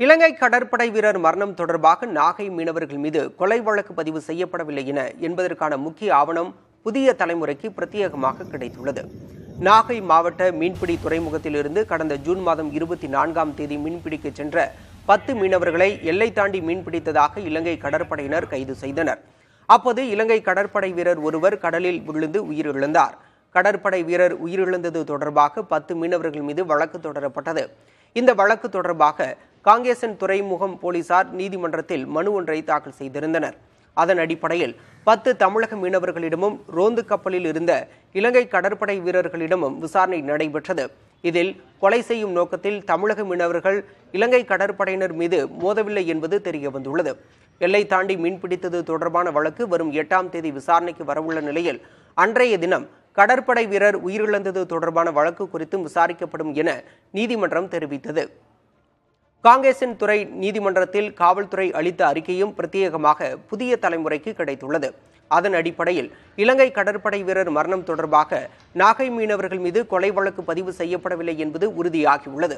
இலங்கை கடற்படை வீரர் மரணம் தொடர்பாக நாகை மீனவர்கள் மீது கொலை வழக்கு பதிவு செய்யப்படவில்லை என என்பதற்கான முக்கிய ஆவணம் புதிய தலைமுறைக்கு பிரத்யேகமாக கிடைத்துள்ளது நாகை மாவட்ட மீன்பிடி துறைமுகத்திலிருந்து கடந்த ஜூன் மாதம் இருபத்தி நான்காம் தேதி மீன்பிடிக்க சென்ற பத்து மீனவர்களை எல்லை தாண்டி மீன்பிடித்ததாக இலங்கை கடற்படையினர் கைது செய்தனர் அப்போது இலங்கை கடற்படை வீரர் ஒருவர் கடலில் விழுந்து உயிரிழந்தார் கடற்படை வீரர் உயிரிழந்தது தொடர்பாக பத்து மீனவர்கள் மீது வழக்கு தொடரப்பட்டது இந்த வழக்கு தொடர்பாக காங்கேசன் துறைமுகம் போலீசார் நீதிமன்றத்தில் மனு ஒன்றை தாக்கல் செய்திருந்தனர் அதன் அடிப்படையில் பத்து தமிழக மீனவர்களிடமும் ரோந்து கப்பலில் இருந்த இலங்கை கடற்படை வீரர்களிடமும் விசாரணை நடைபெற்றது இதில் கொலை செய்யும் நோக்கத்தில் தமிழக மீனவர்கள் இலங்கை கடற்படையினர் மீது மோதவில்லை என்பது தெரியவந்துள்ளது எல்லை தாண்டி மீன்பிடித்தது தொடர்பான வழக்கு வரும் எட்டாம் தேதி விசாரணைக்கு வரவுள்ள நிலையில் அன்றைய தினம் கடற்படை வீரர் உயிரிழந்தது தொடர்பான வழக்கு குறித்தும் விசாரிக்கப்படும் என நீதிமன்றம் தெரிவித்தது காங்கேசன் துறை நீதிமன்றத்தில் காவல்துறை அளித்த அறிக்கையும் பிரத்யேகமாக புதிய தலைமுறைக்கு கிடைத்துள்ளது அதன் அடிப்படையில் இலங்கை கடற்படை வீரர் மரணம் தொடர்பாக நாகை மீனவர்கள் மீது கொலை வழக்கு பதிவு செய்யப்படவில்லை என்பது உறுதியாகியுள்ளது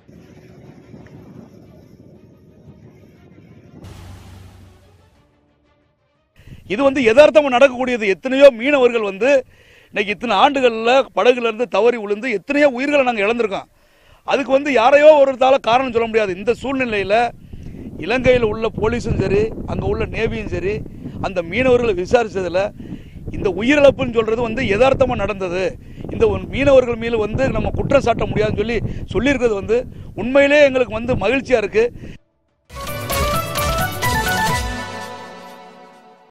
இது வந்து யதார்த்தமா நடக்கக்கூடியது எத்தனையோ மீனவர்கள் வந்து இன்னைக்கு இத்தனை ஆண்டுகள்ல படகுல இருந்து தவறி விழுந்து எத்தனையோ உயிர்களை நாங்க இழந்திருக்கோம் அதுக்கு வந்து யாரையோ ஒருத்தால காரணம் சொல்ல முடியாது இந்த சூழ்நிலையில இலங்கையில் உள்ள போலீஸும் சரி அங்க உள்ள நேவியும் சரி அந்த மீனவர்களை விசாரிச்சதுல இந்த உயிரிழப்புன்னு சொல்றது வந்து யதார்த்தமா நடந்தது இந்த ஒரு மீனவர்கள் மீது வந்து நம்ம குற்றம் சாட்ட முடியாதுன்னு சொல்லி சொல்லியிருக்கிறது வந்து உண்மையிலே எங்களுக்கு வந்து மகிழ்ச்சியா இருக்கு